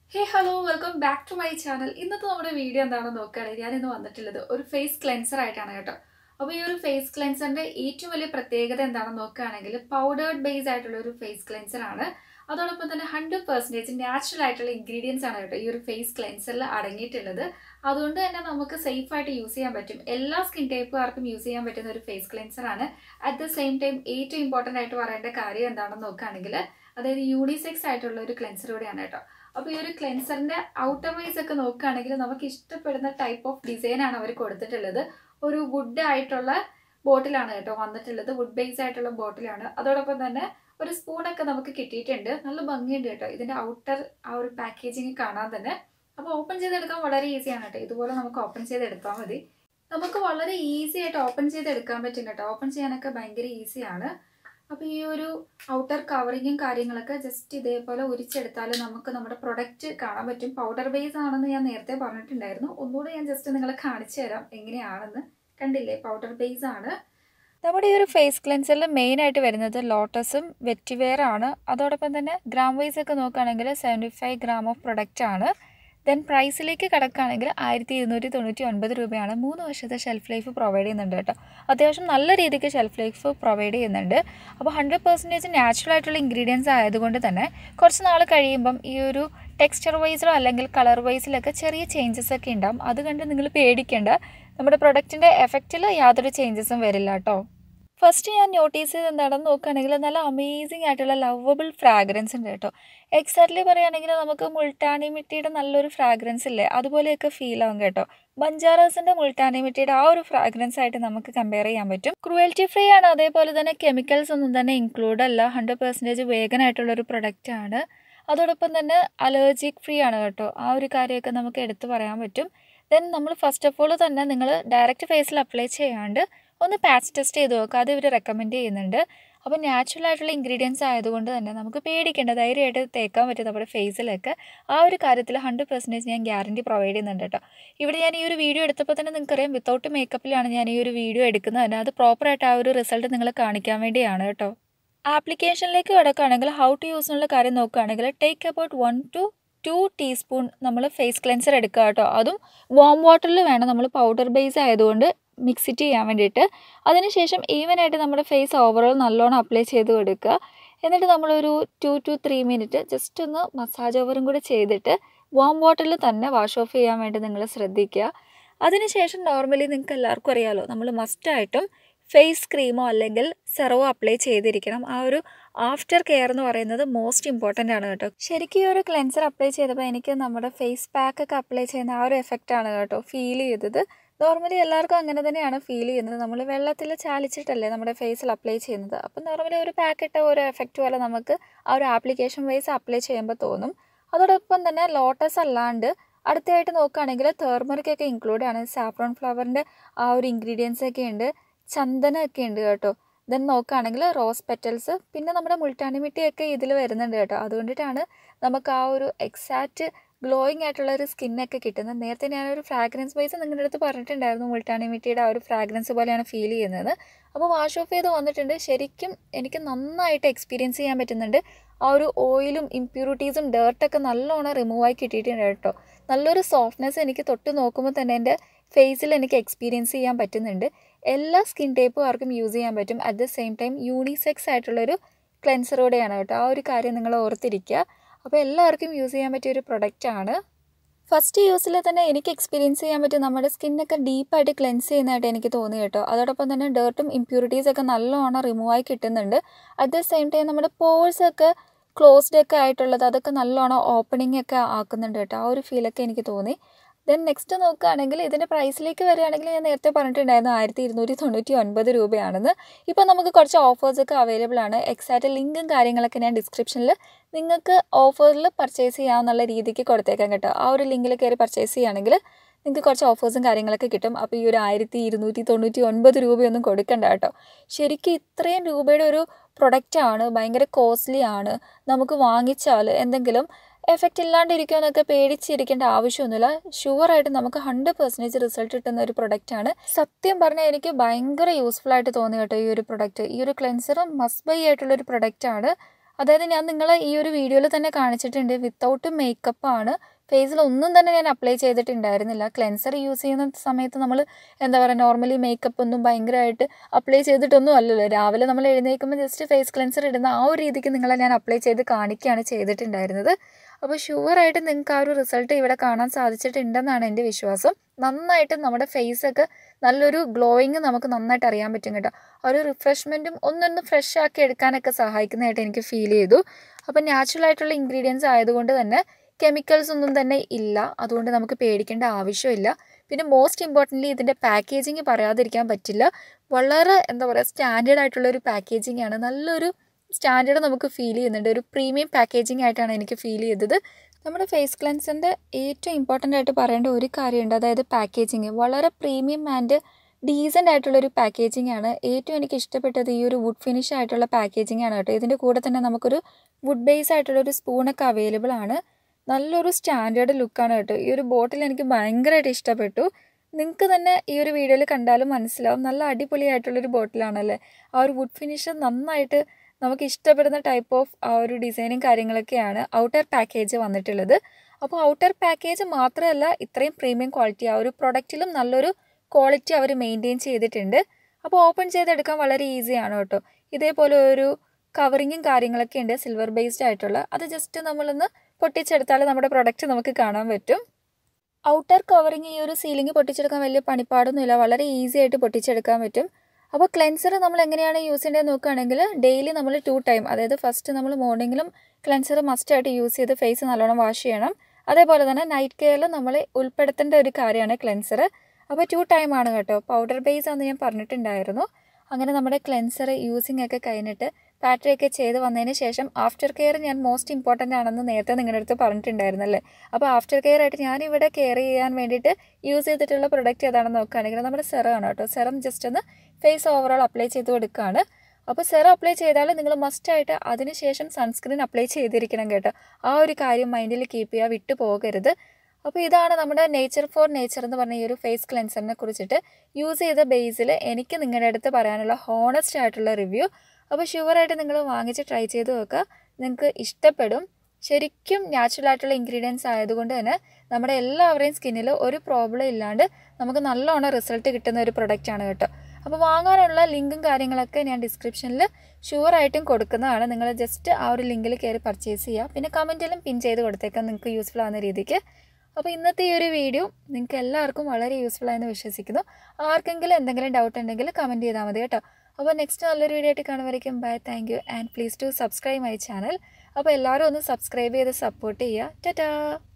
hey hello welcome back to my channel ഇന്നത്തെ നമ്മുടെ video എന്താണെന്ന് നോക്കുകയാണെങ്കിൽ ഞാൻ ഇന്ന് വന്നിട്ടുള്ളത് ഒരു ഫേസ് ക്ലെൻസർ ആയിട്ടാണ് കേട്ടോ അപ്പോൾ ഈ ഒരു ഫേസ് ക്ലെൻസറിന്റെ ഏറ്റവും വലിയ പ്രത്യേകത എന്താണെന്ന് നോക്കുകയാണെങ്കിൽ പൗഡേർഡ് ബേസ് ആയിട്ടുള്ള ഒരു ഫേസ് ക്ലെൻസർ ആണ് അതോടൊപ്പം തന്നെ ഹൺഡ്രഡ് പെർസെൻറ്റേജ് നാച്ചുറൽ ആയിട്ടുള്ള ഇൻഗ്രീഡിയൻസ് ആണ് കേട്ടോ ഈ ഒരു ഫേസ് ക്ലെൻസറിൽ അടങ്ങിയിട്ടുള്ളത് അതുകൊണ്ട് തന്നെ നമുക്ക് സേഫ് ആയിട്ട് യൂസ് ചെയ്യാൻ പറ്റും എല്ലാ സ്കിൻ ടൈപ്പുകാർക്കും യൂസ് ചെയ്യാൻ പറ്റുന്ന ഒരു ഫേസ് ക്ലെൻസർ ആണ് അറ്റ് ദ സെയിം ടൈം ഏറ്റവും ഇമ്പോർട്ടൻ്റ് ആയിട്ട് പറയേണ്ട കാര്യം എന്താണെന്ന് നോക്കുകയാണെങ്കിൽ അതായത് യൂണിസെക്സ് ആയിട്ടുള്ള ഒരു ക്ലെൻസർ കൂടിയാണ് കേട്ടോ അപ്പോൾ ഈ ഒരു ക്ലെൻസറിന്റെ ഔട്ടർ വൈസ് ഒക്കെ നോക്കുകയാണെങ്കിൽ നമുക്ക് ഇഷ്ടപ്പെടുന്ന ടൈപ്പ് ഓഫ് ഡിസൈൻ ആണ് അവർ കൊടുത്തിട്ടുള്ളത് ഒരു വുഡ് ആയിട്ടുള്ള ബോട്ടിലാണ് കേട്ടോ വന്നിട്ടുള്ളത് വുഡ് ബേസ് ആയിട്ടുള്ള ബോട്ടിലാണ് അതോടൊപ്പം തന്നെ ഒരു സ്പൂണൊക്കെ നമുക്ക് കിട്ടിയിട്ടുണ്ട് നല്ല ഭംഗിയുണ്ട് കേട്ടോ ഇതിന്റെ ഔട്ടർ ആ ഒരു പാക്കേജിങ് കാണാൻ തന്നെ അപ്പോൾ ഓപ്പൺ ചെയ്തെടുക്കാൻ വളരെ ഈസിയാണ് കേട്ടോ ഇതുപോലെ നമുക്ക് ഓപ്പൺ ചെയ്തെടുത്താൽ മതി നമുക്ക് വളരെ ഈസി ആയിട്ട് ഓപ്പൺ ചെയ്തെടുക്കാൻ പറ്റും കേട്ടോ ഓപ്പൺ ചെയ്യാനൊക്കെ ഭയങ്കര ഈസിയാണ് അപ്പോൾ ഈ ഒരു ഔട്ടർ കവറിങ്ങും കാര്യങ്ങളൊക്കെ ജസ്റ്റ് ഇതേപോലെ ഉരിച്ചെടുത്താൽ നമുക്ക് നമ്മുടെ പ്രൊഡക്റ്റ് കാണാൻ പറ്റും പൗഡർ ബേസ് ആണെന്ന് ഞാൻ നേരത്തെ പറഞ്ഞിട്ടുണ്ടായിരുന്നു ഒന്നുകൂടെ ഞാൻ ജസ്റ്റ് നിങ്ങളെ കാണിച്ചു തരാം എങ്ങനെയാണെന്ന് കണ്ടില്ലേ പൗഡർ ബേസ് ആണ് നമ്മുടെ ഈ ഒരു ഫേസ് ക്ലെൻസറിൽ മെയിൻ ആയിട്ട് വരുന്നത് ലോട്ടസും വെറ്റിവെയർ ആണ് അതോടൊപ്പം തന്നെ ഗ്രാം വൈസ് ഒക്കെ നോക്കുകയാണെങ്കിൽ seventy five gram of product ആണ് ദെൻ പ്രൈസിലേക്ക് കിടക്കുകയാണെങ്കിൽ ആയിരത്തി ഇരുന്നൂറ്റി തൊണ്ണൂറ്റി ഒൻപത് രൂപയാണ് മൂന്ന് വർഷത്തെ ഷെൽഫ് ലൈഫ് പ്രൊവൈഡ് ചെയ്യുന്നുണ്ട് കേട്ടോ അത്യാവശ്യം നല്ല രീതിക്ക് ഷെൽഫ് ലൈഫ് പ്രൊവൈഡ് ചെയ്യുന്നുണ്ട് അപ്പോൾ ഹൺഡ്രഡ് പെർസെൻറ്റേജ് നാച്ചുറൽ ആയിട്ടുള്ള ഇൻഗ്രീഡിയൻസ് ആയതുകൊണ്ട് തന്നെ കുറച്ച് നാൾ കഴിയുമ്പം ഈ ഒരു ടെക്സ്ചർ വൈസിലോ അല്ലെങ്കിൽ കളർ വൈസിലൊക്കെ ചെറിയ ചേഞ്ചസ് ഒക്കെ ഉണ്ടാവും അത് കണ്ട് നിങ്ങൾ പേടിക്കേണ്ട നമ്മുടെ പ്രൊഡക്റ്റിൻ്റെ എഫക്റ്റിൽ യാതൊരു ചേഞ്ചസും വരില്ല കേട്ടോ ഫസ്റ്റ് ഞാൻ നോട്ടീസ് ചെയ്ത് എന്താണെന്ന് നോക്കുകയാണെങ്കിൽ നല്ല അമേസിങ് ആയിട്ടുള്ള ലവബിൾ ഫ്രാഗ്രൻസ് ഉണ്ട് കേട്ടോ എക്സാക്ട്ലി പറയുകയാണെങ്കിൽ നമുക്ക് മുൾട്ടാനി മിട്ടിയുടെ നല്ലൊരു ഫ്രാഗ്രൻസ് ഇല്ലേ അതുപോലെയൊക്കെ ഫീൽ ആവും കേട്ടോ ബഞ്ചാറാസിൻ്റെ മുൾട്ടാനി മിട്ടിയുടെ ആ ഒരു ഫ്രാഗ്രൻസ് ആയിട്ട് നമുക്ക് കമ്പയർ ചെയ്യാൻ പറ്റും ക്രുവൽറ്റി ഫ്രീ ആണ് അതേപോലെ തന്നെ കെമിക്കൽസ് ഒന്നും തന്നെ ഇൻക്ലൂഡ് അല്ല ഹൺഡ്രഡ് പെർസെൻറ്റേജ് വേഗൻ ആയിട്ടുള്ള ഒരു പ്രൊഡക്റ്റ് ആണ് അതോടൊപ്പം തന്നെ അലർജിക് ഫ്രീ ആണ് കേട്ടോ ആ ഒരു കാര്യമൊക്കെ നമുക്ക് എടുത്തു പറയാൻ പറ്റും ദെൻ നമ്മൾ ഫസ്റ്റ് ഓഫ് ഓൾ തന്നെ നിങ്ങൾ ഡയറക്റ്റ് ഫേസിൽ അപ്ലൈ ചെയ്യാണ്ട് ഒന്ന് പാച്ച് ടെസ്റ്റ് ചെയ്ത് നോക്കുക അത് ഇവർ റെക്കമെൻഡ് ചെയ്യുന്നുണ്ട് അപ്പോൾ നാച്ചുറൽ ആയിട്ടുള്ള ഇൻഗ്രീഡിയൻസ് ആയതുകൊണ്ട് തന്നെ നമുക്ക് പേടിക്കേണ്ട ധൈര്യമായിട്ട് തേക്കാൻ പറ്റും നമ്മുടെ ഫേസിലൊക്കെ ആ ഒരു കാര്യത്തിൽ ഹൺഡ്രഡ് പെർസെൻറ്റേജ് ഞാൻ ഗ്യാരണ്ടി പ്രൊവൈഡ് ചെയ്യുന്നുണ്ട് കേട്ടോ ഇവിടെ ഞാൻ ഈ ഒരു വീഡിയോ എടുത്തപ്പോൾ തന്നെ നിങ്ങൾക്കറിയാം വിത്തൗട്ട് മേക്കപ്പിലാണ് ഞാൻ ഈ ഒരു വീഡിയോ എടുക്കുന്നത് തന്നെ അത് പ്രോപ്പറായിട്ട് ആ ഒരു റിസൾട്ട് നിങ്ങളെ കാണിക്കാൻ വേണ്ടിയാണ് കേട്ടോ ആപ്ലിക്കേഷനിലേക്ക് കിടക്കുകയാണെങ്കിൽ ഹൗ ടു യൂസ് എന്നുള്ള കാര്യം നോക്കുകയാണെങ്കിൽ take about one two two teaspoon നമ്മൾ ഫേസ് ക്ലെൻസർ എടുക്കുക കേട്ടോ അതും വാം വാട്ടറിൽ വേണം നമ്മൾ പൗഡർ ബേസ് ആയതുകൊണ്ട് മിക്സ് ഇറ്റ് ചെയ്യാൻ വേണ്ടിയിട്ട് അതിനുശേഷം ഈവനായിട്ട് നമ്മുടെ ഫേസ് ഓവറോൾ നല്ലോണം അപ്ലൈ ചെയ്ത് കൊടുക്കുക എന്നിട്ട് നമ്മളൊരു two two three minute just ഒന്ന് മസാജ് ഓവറും കൂടി ചെയ്തിട്ട് വാം വാട്ടറിൽ തന്നെ വാഷ് ഓഫ് ചെയ്യാൻ വേണ്ടി നിങ്ങൾ ശ്രദ്ധിക്കുക അതിനുശേഷം നോർമലി നിങ്ങൾക്ക് എല്ലാവർക്കും അറിയാമല്ലോ നമ്മൾ മസ്റ്റായിട്ടും ഫേസ് ക്രീമോ അല്ലെങ്കിൽ സെറവോ അപ്ലൈ ചെയ്തിരിക്കണം ആ ഒരു ആഫ്റ്റർ കെയർ എന്ന് പറയുന്നത് മോസ്റ്റ് ഇമ്പോർട്ടൻ്റ് ആണ് കേട്ടോ ശരിക്കും ഈ ഒരു ക്ലെൻസർ അപ്ലൈ ചെയ്തപ്പോൾ എനിക്ക് നമ്മുടെ ഫേസ് പാക്ക് ഒക്കെ അപ്ലൈ ചെയ്യുന്ന ആ ഒരു എഫക്റ്റ് ആണ് കേട്ടോ ഫീൽ ചെയ്തത് നോർമലി എല്ലാവർക്കും അങ്ങനെ തന്നെയാണ് ഫീൽ ചെയ്യുന്നത് നമ്മൾ വെള്ളത്തിൽ ചാലിച്ചിട്ടല്ലേ നമ്മുടെ ഫേസിൽ അപ്ലൈ ചെയ്യുന്നത് അപ്പം നോർമലി ഒരു പാക്ക് ഇട്ട ഒരു എഫക്റ്റ് പോലെ നമുക്ക് ആ ഒരു ആപ്ലിക്കേഷൻ വൈസ് അപ്ലൈ ചെയ്യുമ്പോൾ തോന്നും അതോടൊപ്പം തന്നെ ലോട്ടസ് അല്ലാണ്ട് അടുത്തായിട്ട് നോക്കുകയാണെങ്കിൽ തെർമറിക് ഒക്കെ ഇൻക്ലൂഡ് ആണ് സാഫ്രോൺ ഫ്ലവറിൻ്റെ ആ ഒരു ഇൻഗ്രീഡിയൻസ് ഒക്കെ ഉണ്ട് ചന്ദനമൊക്കെ ഉണ്ട് കേട്ടോ ദെൻ നോക്കുകയാണെങ്കിൽ റോസ് പെറ്റൽസ് പിന്നെ നമ്മുടെ മുൾട്ടാനിമിട്ടിയൊക്കെ ഇതിൽ വരുന്നുണ്ട് കേട്ടോ അതുകൊണ്ടിട്ടാണ് നമുക്ക് ആ ഒരു എക്സാക്റ്റ് ഗ്ലോയിങ് ആയിട്ടുള്ള ഒരു സ്കിന്നൊക്കെ കിട്ടുന്നത് നേരത്തെ ഞാനൊരു ഫ്രാഗ്രൻസ് വൈസ് നിങ്ങളുടെ അടുത്ത് പറഞ്ഞിട്ടുണ്ടായിരുന്നു മുൾട്ടാനിമിറ്റിയുടെ ആ ഒരു ഫ്രാഗ്രൻസ് പോലെയാണ് ഫീൽ ചെയ്യുന്നത് അപ്പോൾ വാഷ് ഓഫ് ചെയ്ത് വന്നിട്ടുണ്ട് ശരിക്കും എനിക്ക് നന്നായിട്ട് എക്സ്പീരിയൻസ് ചെയ്യാൻ പറ്റുന്നുണ്ട് ആ ഒരു ഓയിലും ഇമ്പ്യൂരിറ്റീസും ഡേർട്ടൊക്കെ നല്ലോണം റിമൂവ് ആയി കിട്ടിയിട്ടുണ്ട് കേട്ടോ നല്ലൊരു സോഫ്റ്റ്നെസ് എനിക്ക് തൊട്ട് നോക്കുമ്പോൾ തന്നെ എൻ്റെ ഫേസിൽ എനിക്ക് എക്സ്പീരിയൻസ് ചെയ്യാൻ പറ്റുന്നുണ്ട് എല്ലാ സ്കിൻ ടൈപ്പുകാർക്കും യൂസ് ചെയ്യാൻ പറ്റും at the same time unisex ആയിട്ടുള്ളൊരു ക്ലെൻസറോടെയാണ് കേട്ടോ ആ ഒരു കാര്യം നിങ്ങൾ ഓർത്തിരിക്കുക അപ്പോൾ എല്ലാവർക്കും യൂസ് ചെയ്യാൻ പറ്റിയ ഒരു പ്രൊഡക്റ്റാണ് ഫസ്റ്റ് യൂസിൽ തന്നെ എനിക്ക് എക്സ്പീരിയൻസ് ചെയ്യാൻ പറ്റും നമ്മുടെ സ്കിന്നൊക്കെ ഡീപ്പായിട്ട് ക്ലെൻസ് ചെയ്യുന്നതായിട്ട് എനിക്ക് തോന്നി കേട്ടോ അതോടൊപ്പം തന്നെ ഡേർട്ടും ഇമ്പ്യൂരിറ്റീസ് ഒക്കെ നല്ലോണം റിമൂവ് ആയി കിട്ടുന്നുണ്ട് അറ്റ് ദ സെയിം ടൈം നമ്മുടെ പോഴ്സ് ഒക്കെ ക്ലോസ്ഡ് ഒക്കെ ആയിട്ടുള്ളത് അതൊക്കെ നല്ലോണം ഓപ്പണിംഗ് ഒക്കെ ആക്കുന്നുണ്ട് കേട്ടോ ആ ഒരു ഫീലൊക്കെ എനിക്ക് തോന്നി ദെൻ നെക്സ്റ്റ് നോക്കുകയാണെങ്കിൽ ഇതിൻ്റെ പ്രൈസിലേക്ക് വരികയാണെങ്കിൽ ഞാൻ നേരത്തെ പറഞ്ഞിട്ടുണ്ടായിരുന്നു ആയിരത്തി ഇരുന്നൂറ്റി തൊണ്ണൂറ്റി ഒൻപത് രൂപയാണെന്ന് ഇപ്പോൾ നമുക്ക് കുറച്ച് ഓഫേഴ്സൊക്കെ അവൈലബിൾ ആണ് എക്സാക്റ്റ് ലിങ്കും കാര്യങ്ങളൊക്കെ ഞാൻ ഡിസ്ക്രിപ്ഷനിൽ നിങ്ങൾക്ക് ഓഫറിൽ പർച്ചേസ് ചെയ്യാവുന്ന രീതിക്ക് കൊടുത്തേക്കാം കേട്ടോ ആ ഒരു ലിങ്കിൽ കയറി പർച്ചേസ് ചെയ്യുകയാണെങ്കിൽ നിങ്ങൾക്ക് കുറച്ച് ഓഫേഴ്സും കാര്യങ്ങളൊക്കെ കിട്ടും അപ്പോൾ ഈ ഒരു ആയിരത്തി ഇരുന്നൂറ്റി തൊണ്ണൂറ്റി ഒൻപത് രൂപയൊന്നും കൊടുക്കണ്ട കേട്ടോ ശരിക്കും ഇത്രയും രൂപയുടെ ഒരു പ്രൊഡക്റ്റാണ് ഭയങ്കര കോസ്റ്റ്ലി ആണ് നമുക്ക് വാങ്ങിച്ചാൽ എന്തെങ്കിലും എഫക്റ്റ് ഇല്ലാണ്ടിരിക്കുമോ എന്നൊക്കെ പേടിച്ചിരിക്കേണ്ട ആവശ്യമൊന്നുമില്ല ഷുവറായിട്ട് നമുക്ക് ഹൺഡ്രഡ് പെർസെൻറ്റേജ് റിസൾട്ട് കിട്ടുന്ന ഒരു പ്രൊഡക്റ്റാണ് സത്യം പറഞ്ഞാൽ എനിക്ക് ഭയങ്കര യൂസ്ഫുൾ ആയിട്ട് തോന്നി കേട്ടോ ഈ ഒരു പ്രൊഡക്റ്റ് ഈ ഒരു ക്ലെൻസർ മസ്റ്റ് ബൈ ആയിട്ടുള്ളൊരു പ്രൊഡക്റ്റാണ് അതായത് ഞാൻ നിങ്ങളെ ഈ ഒരു വീഡിയോയിൽ തന്നെ കാണിച്ചിട്ടുണ്ട് വിത്തൗട്ട് മേക്കപ്പ് ആണ് ഫേസിൽ ഒന്നും തന്നെ ഞാൻ അപ്ലൈ ചെയ്തിട്ടുണ്ടായിരുന്നില്ല ക്ലെൻസർ യൂസ് ചെയ്യുന്ന സമയത്ത് നമ്മൾ എന്താ പറയുക നോർമലി മേക്കപ്പ് ഒന്നും ഭയങ്കരമായിട്ട് അപ്ലൈ ചെയ്തിട്ടൊന്നും അല്ലല്ലോ രാവിലെ നമ്മൾ എഴുന്നേൽക്കുമ്പോൾ ജസ്റ്റ് ഫേസ് ക്ലെൻസർ ഇടുന്ന ആ ഒരു രീതിക്ക് നിങ്ങളെ ഞാൻ അപ്ലൈ ചെയ്ത് കാണിക്കുകയാണ് ചെയ്തിട്ടുണ്ടായിരുന്നത് അപ്പോൾ ഷുവറായിട്ട് നിങ്ങൾക്ക് ആ ഒരു റിസൾട്ട് ഇവിടെ കാണാൻ സാധിച്ചിട്ടുണ്ടെന്നാണ് എൻ്റെ വിശ്വാസം നന്നായിട്ട് നമ്മുടെ ഫേസൊക്കെ നല്ലൊരു ഗ്ലോയിങ് നമുക്ക് നന്നായിട്ട് അറിയാൻ പറ്റും കേട്ടോ ആ ഒരു റിഫ്രഷ്മെൻറ്റും ഒന്നൊന്ന് ഫ്രഷ് ആക്കി എടുക്കാനൊക്കെ സഹായിക്കുന്നതായിട്ട് എനിക്ക് ഫീൽ ചെയ്തു അപ്പോൾ നാച്ചുറൽ ആയിട്ടുള്ള ഇൻഗ്രീഡിയൻസ് ആയതുകൊണ്ട് തന്നെ കെമിക്കൽസ് ഒന്നും തന്നെ ഇല്ല അതുകൊണ്ട് നമുക്ക് പേടിക്കേണ്ട ആവശ്യമില്ല പിന്നെ മോസ്റ്റ് ഇമ്പോർട്ടൻ്റ്ലി ഇതിൻ്റെ പാക്കേജിങ് പറയാതിരിക്കാൻ പറ്റില്ല വളരെ എന്താ പറയുക സ്റ്റാൻഡേർഡ് ആയിട്ടുള്ള ഒരു പാക്കേജിംഗ് ആണ് നല്ലൊരു സ്റ്റാൻഡേർഡ് നമുക്ക് ഫീൽ ചെയ്യുന്നുണ്ട് ഒരു പ്രീമിയം പാക്കേജിംഗ് ആയിട്ടാണ് എനിക്ക് ഫീൽ ചെയ്തത് നമ്മുടെ ഫേസ് ക്ലെൻസിൻ്റെ ഏറ്റവും ഇമ്പോർട്ടൻ്റ് ആയിട്ട് പറയേണ്ട ഒരു കാര്യമുണ്ട് അതായത് പാക്കേജിങ് വളരെ പ്രീമിയം ആൻഡ് ഡീസൻ്റ് ആയിട്ടുള്ള ഒരു പാക്കേജിംഗ് ആണ് ഏറ്റവും എനിക്ക് ഇഷ്ടപ്പെട്ടത് ഈ ഒരു വുഡ് ഫിനിഷ് ആയിട്ടുള്ള പാക്കേജിംഗ് ആണ് കേട്ടോ ഇതിൻ്റെ കൂടെ തന്നെ നമുക്കൊരു വുഡ് ബേസ് ആയിട്ടുള്ള ഒരു സ്പൂണൊക്കെ അവൈലബിൾ ആണ് നല്ലൊരു സ്റ്റാൻഡേർഡ് ലുക്കാണ് കേട്ടോ ഈ ഒരു ബോട്ടിൽ എനിക്ക് ഭയങ്കരമായിട്ട് ഇഷ്ടപ്പെട്ടു നിങ്ങൾക്ക് തന്നെ ഈ ഒരു വീഡിയോയിൽ കണ്ടാലും മനസ്സിലാവും നല്ല അടിപൊളിയായിട്ടുള്ളൊരു ബോട്ടിലാണല്ലേ ആ ഒരു വുഡ് ഫിനിഷ് നന്നായിട്ട് നമുക്ക് ഇഷ്ടപ്പെടുന്ന ടൈപ്പ് ഓഫ് ആ ഒരു ഡിസൈനും കാര്യങ്ങളൊക്കെയാണ് ഔട്ടർ പാക്കേജ് വന്നിട്ടുള്ളത് അപ്പോൾ ഔട്ടർ പാക്കേജ് മാത്രമല്ല ഇത്രയും പ്രീമിയം ക്വാളിറ്റി ആ ഒരു പ്രൊഡക്റ്റിലും നല്ലൊരു ക്വാളിറ്റി അവർ മെയിൻറ്റെയിൻ ചെയ്തിട്ടുണ്ട് അപ്പോൾ ഓപ്പൺ ചെയ്തെടുക്കാൻ വളരെ ഈസിയാണ് കേട്ടോ ഇതേപോലെ ഒരു കവറിങ്ങും കാര്യങ്ങളൊക്കെ ഉണ്ട് സിൽവർ ബേസ്ഡ് ആയിട്ടുള്ള അത് ജസ്റ്റ് നമ്മളൊന്ന് പൊട്ടിച്ചെടുത്താൽ നമ്മുടെ പ്രൊഡക്റ്റ് നമുക്ക് കാണാൻ പറ്റും ഔട്ടർ കവറിങ് ഈ ഒരു സീലിംഗ് പൊട്ടിച്ചെടുക്കാൻ വലിയ പണിപ്പാടൊന്നുമില്ല വളരെ ഈസി ആയിട്ട് പൊട്ടിച്ചെടുക്കാൻ പറ്റും അപ്പോൾ ക്ലെൻസർ നമ്മൾ എങ്ങനെയാണ് യൂസ് ചെയ്യേണ്ടത് നോക്കുകയാണെങ്കിൽ ഡെയിലി നമ്മൾ ടു ടൈം അതായത് ഫസ്റ്റ് നമ്മൾ മോർണിംഗിലും ക്ലെൻസർ മസ്റ്റായിട്ട് യൂസ് ചെയ്ത് ഫേസ് നല്ലോണം വാഷ് ചെയ്യണം അതേപോലെ തന്നെ നൈറ്റ് കെയറിൽ നമ്മൾ ഉൾപ്പെടുത്തേണ്ട ഒരു കാര്യമാണ് ക്ലെൻസർ അപ്പോൾ ടു ടൈം ആണ് കേട്ടോ പൗഡർ ബേസ് ആണെന്ന് ഞാൻ പറഞ്ഞിട്ടുണ്ടായിരുന്നു അങ്ങനെ നമ്മുടെ ക്ലെൻസർ യൂസിങ് ഒക്കെ കഴിഞ്ഞിട്ട് പാറ്ററി ഒക്കെ ചെയ്ത് വന്നതിന് ശേഷം ആഫ്റ്റർ കെയർ ഞാൻ മോസ്റ്റ് ഇമ്പോർട്ടൻ്റ് ആണെന്ന് നേരത്തെ നിങ്ങളുടെ അടുത്ത് പറഞ്ഞിട്ടുണ്ടായിരുന്നല്ലേ അപ്പോൾ ആഫ്റ്റർ കെയർ ആയിട്ട് ഞാനിവിടെ കെയർ ചെയ്യാൻ വേണ്ടിയിട്ട് യൂസ് ചെയ്തിട്ടുള്ള പ്രൊഡക്റ്റ് ഏതാണെന്ന് നോക്കുകയാണെങ്കിൽ നമ്മുടെ സെറം ആണ് കേട്ടോ സെറം ജസ്റ്റ് ഒന്ന് ഫേസ് ഓവറോൾ അപ്ലൈ ചെയ്ത് കൊടുക്കുകയാണ് അപ്പോൾ സെറം അപ്ലൈ ചെയ്താൽ നിങ്ങൾ മസ്റ്റായിട്ട് അതിനുശേഷം സൺസ്ക്രീൻ അപ്ലൈ ചെയ്തിരിക്കണം കേട്ടോ ആ ഒരു കാര്യം മൈൻഡിൽ കീപ്പ് ചെയ്യുക വിട്ടു പോകരുത് അപ്പോൾ ഇതാണ് നമ്മുടെ നേച്ചർ ഫോർ നേച്ചർ എന്ന് പറഞ്ഞ ഈ ഒരു ഫേസ് ക്ലെൻസറിനെ കുറിച്ചിട്ട് യൂസ് ചെയ്ത ബേസിൽ എനിക്ക് നിങ്ങളുടെ അടുത്ത് പറയാനുള്ള ഹോണസ്റ്റ് ആയിട്ടുള്ള റിവ്യൂ അപ്പോൾ ഷുവറായിട്ട് നിങ്ങൾ വാങ്ങിച്ച് ട്രൈ ചെയ്ത് നോക്കുക നിങ്ങൾക്ക് ഇഷ്ടപ്പെടും ശരിക്കും നാച്ചുറൽ ആയിട്ടുള്ള ഇൻഗ്രീഡിയൻസ് ആയതുകൊണ്ട് തന്നെ നമ്മുടെ എല്ലാവരുടെയും സ്കിന്നിൽ ഒരു പ്രോബ്ലം ഇല്ലാണ്ട് നമുക്ക് നല്ലോണം റിസൾട്ട് കിട്ടുന്ന ഒരു പ്രൊഡക്റ്റാണ് കേട്ടോ അപ്പോൾ വാങ്ങാനുള്ള ലിങ്കും കാര്യങ്ങളൊക്കെ ഞാൻ ഡിസ്ക്രിപ്ഷനിൽ ഷുവറായിട്ടും കൊടുക്കുന്നതാണ് നിങ്ങൾ ജസ്റ്റ് ആ ഒരു ലിങ്കിൽ കയറി പർച്ചേസ് ചെയ്യുക പിന്നെ കമൻറ്റിലും പിൻ ചെയ്ത് കൊടുത്തേക്കാം നിങ്ങൾക്ക് യൂസ്ഫുൾ ആവുന്ന രീതിക്ക് അപ്പോൾ ഇന്നത്തെ ഈ ഒരു വീഡിയോ നിങ്ങൾക്ക് എല്ലാവർക്കും വളരെ യൂസ്ഫുൾ ആയെന്ന് വിശ്വസിക്കുന്നു ആർക്കെങ്കിലും എന്തെങ്കിലും ഡൗട്ട് ഉണ്ടെങ്കിൽ കമൻറ്റ് ചെയ്താൽ മതി കേട്ടോ അപ്പോൾ നെക്സ്റ്റ് നല്ലൊരു വീഡിയോ ആയിട്ട് കാണുമായിരിക്കും bye thank you and please to subscribe my channel അപ്പോൾ എല്ലാവരും ഒന്ന് സബ്സ്ക്രൈബ് ചെയ്ത് സപ്പോർട്ട് ചെയ്യുക ടാറ്റാ